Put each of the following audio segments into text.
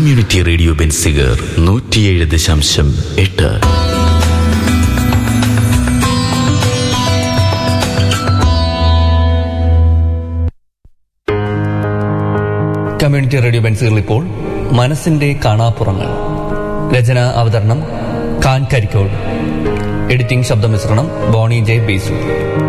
community radio Benziger നൂറ്റിയേഴ് ദശാംശം എട്ട് കമ്മ്യൂണിറ്റി റേഡിയോ ബെൻസുകൾ ഇപ്പോൾ മനസ്സിന്റെ കാണാപ്പുറങ്ങൾ രചന അവതരണം ഖാൻ കരിക്കോട് എഡിറ്റിംഗ് ശബ്ദമിശ്രണം ബോണി ജെ ബേസു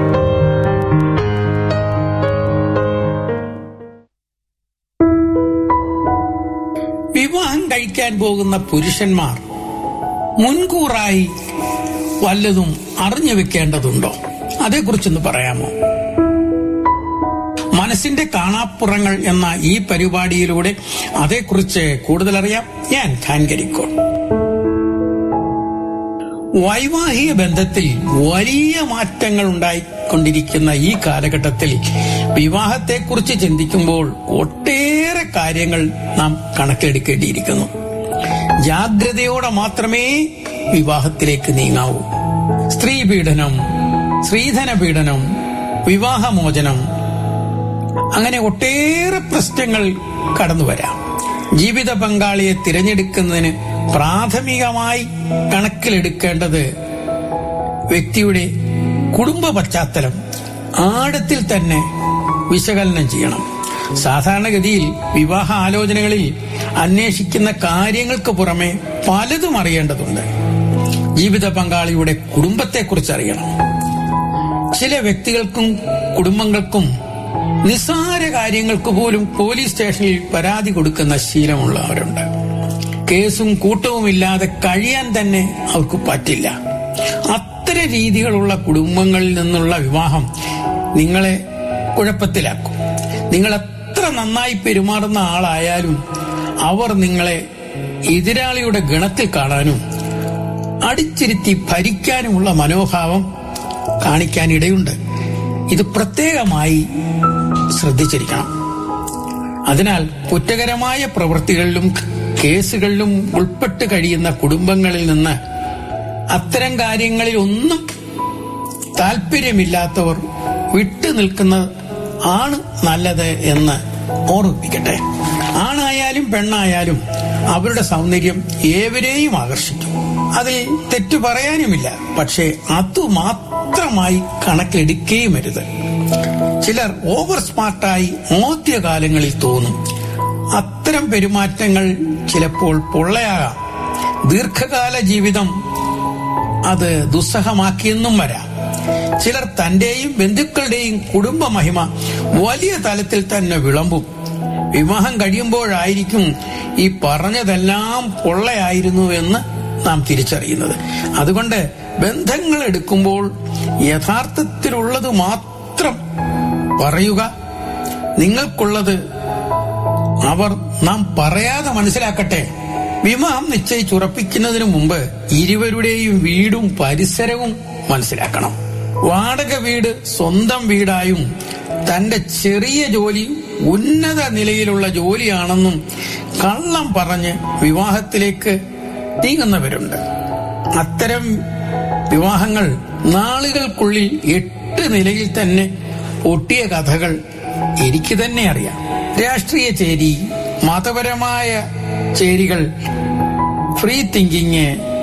വിവാഹം കഴിക്കാൻ പോകുന്ന പുരുഷന്മാർ മുൻകൂറായി വല്ലതും അറിഞ്ഞു വെക്കേണ്ടതുണ്ടോ അതേക്കുറിച്ചൊന്ന് പറയാമോ മനസ്സിന്റെ കാണാപ്പുറങ്ങൾ എന്ന ഈ പരിപാടിയിലൂടെ അതേക്കുറിച്ച് കൂടുതൽ അറിയാം ഞാൻ ഖാൻകരിക്കോൾ വൈവാഹിക ബന്ധത്തിൽ വലിയ മാറ്റങ്ങൾ ഉണ്ടായിക്കൊണ്ടിരിക്കുന്ന ഈ കാലഘട്ടത്തിൽ വിവാഹത്തെക്കുറിച്ച് ചിന്തിക്കുമ്പോൾ ഒട്ടേറെ കാര്യങ്ങൾ നാം കണക്കിലെടുക്കേണ്ടിയിരിക്കുന്നു ജാഗ്രതയോടെ മാത്രമേ വിവാഹത്തിലേക്ക് നീങ്ങാവൂ സ്ത്രീ പീഡനം സ്ത്രീധന പീഡനം വിവാഹമോചനം അങ്ങനെ ഒട്ടേറെ പ്രശ്നങ്ങൾ കടന്നു വരാം ജീവിത പങ്കാളിയെ തിരഞ്ഞെടുക്കുന്നതിന് പ്രാഥമികമായി കണക്കിലെടുക്കേണ്ടത് വ്യക്തിയുടെ കുടുംബ പശ്ചാത്തലം ആഴത്തിൽ തന്നെ വിശകലനം ചെയ്യണം സാധാരണഗതിയിൽ വിവാഹ ആലോചനകളിൽ അന്വേഷിക്കുന്ന കാര്യങ്ങൾക്ക് പുറമെ പലതും അറിയേണ്ടതുണ്ട് ജീവിത പങ്കാളിയുടെ കുടുംബത്തെക്കുറിച്ച് അറിയണം ചില വ്യക്തികൾക്കും കുടുംബങ്ങൾക്കും നിസ്സാര കാര്യങ്ങൾക്ക് പോലും പോലീസ് സ്റ്റേഷനിൽ പരാതി കൊടുക്കുന്ന ശീലമുള്ളവരുണ്ട് കേസും കൂട്ടവും ഇല്ലാതെ കഴിയാൻ തന്നെ അവർക്ക് പറ്റില്ല അത്തരം രീതികളുള്ള കുടുംബങ്ങളിൽ നിന്നുള്ള വിവാഹം നിങ്ങളെ കുഴപ്പത്തിലാക്കും നിങ്ങൾ എത്ര നന്നായി പെരുമാറുന്ന ആളായാലും അവർ നിങ്ങളെ എതിരാളിയുടെ ഗണത്തിൽ കാണാനും അടിച്ചിരുത്തി ഭരിക്കാനുമുള്ള മനോഭാവം കാണിക്കാനിടയുണ്ട് ഇത് പ്രത്യേകമായി ശ്രദ്ധിച്ചിരിക്കണം അതിനാൽ കുറ്റകരമായ പ്രവൃത്തികളിലും കേസുകളിലും ഉൾപ്പെട്ട് കഴിയുന്ന കുടുംബങ്ങളിൽ നിന്ന് അത്തരം കാര്യങ്ങളിൽ ഒന്നും താല്പര്യമില്ലാത്തവർ വിട്ടു നിൽക്കുന്നത് ആണ് നല്ലത് എന്ന് ഓർമ്മിപ്പിക്കട്ടെ ആണായാലും പെണ്ണായാലും അവരുടെ സൗന്ദര്യം ഏവരെയും ആകർഷിക്കും അതിൽ തെറ്റു പറയാനുമില്ല പക്ഷേ അതുമാത്രമായി കണക്കിലെടുക്കുകയും അരുത് ചിലർ ഓവർ സ്മാർട്ടായി മോദ്യകാലങ്ങളിൽ തോന്നും അത്തരം പെരുമാറ്റങ്ങൾ ചിലപ്പോൾ പൊള്ളയാകാം ദീർഘകാല ജീവിതം അത് ദുസ്സഹമാക്കിയെന്നും വരാം ചിലർ തന്റെയും ബന്ധുക്കളുടെയും കുടുംബ മഹിമ വലിയ തലത്തിൽ തന്നെ വിളമ്പും വിവാഹം കഴിയുമ്പോഴായിരിക്കും ഈ പറഞ്ഞതെല്ലാം പൊള്ളയായിരുന്നു എന്ന് നാം തിരിച്ചറിയുന്നത് അതുകൊണ്ട് ബന്ധങ്ങൾ എടുക്കുമ്പോൾ യഥാർത്ഥത്തിലുള്ളത് മാത്രം പറയുക നിങ്ങൾക്കുള്ളത് അവർ നാം പറയാതെ മനസ്സിലാക്കട്ടെ വിവാഹം നിശ്ചയിച്ചുറപ്പിക്കുന്നതിന് മുമ്പ് ഇരുവരുടെയും വീടും പരിസരവും മനസ്സിലാക്കണം വാടക വീട് സ്വന്തം വീടായും തന്റെ ചെറിയ ജോലി ഉന്നത നിലയിലുള്ള ജോലിയാണെന്നും കള്ളം പറഞ്ഞ് വിവാഹത്തിലേക്ക് നീങ്ങുന്നവരുണ്ട് അത്തരം വിവാഹങ്ങൾ നാളുകൾക്കുള്ളിൽ എട്ട് നിലയിൽ തന്നെ പൊട്ടിയ കഥകൾ എനിക്ക് തന്നെ അറിയാം രാഷ്ട്രീയ ചേരി മതപരമായ ചേരികൾ ഫ്രീ തിങ്കിങ്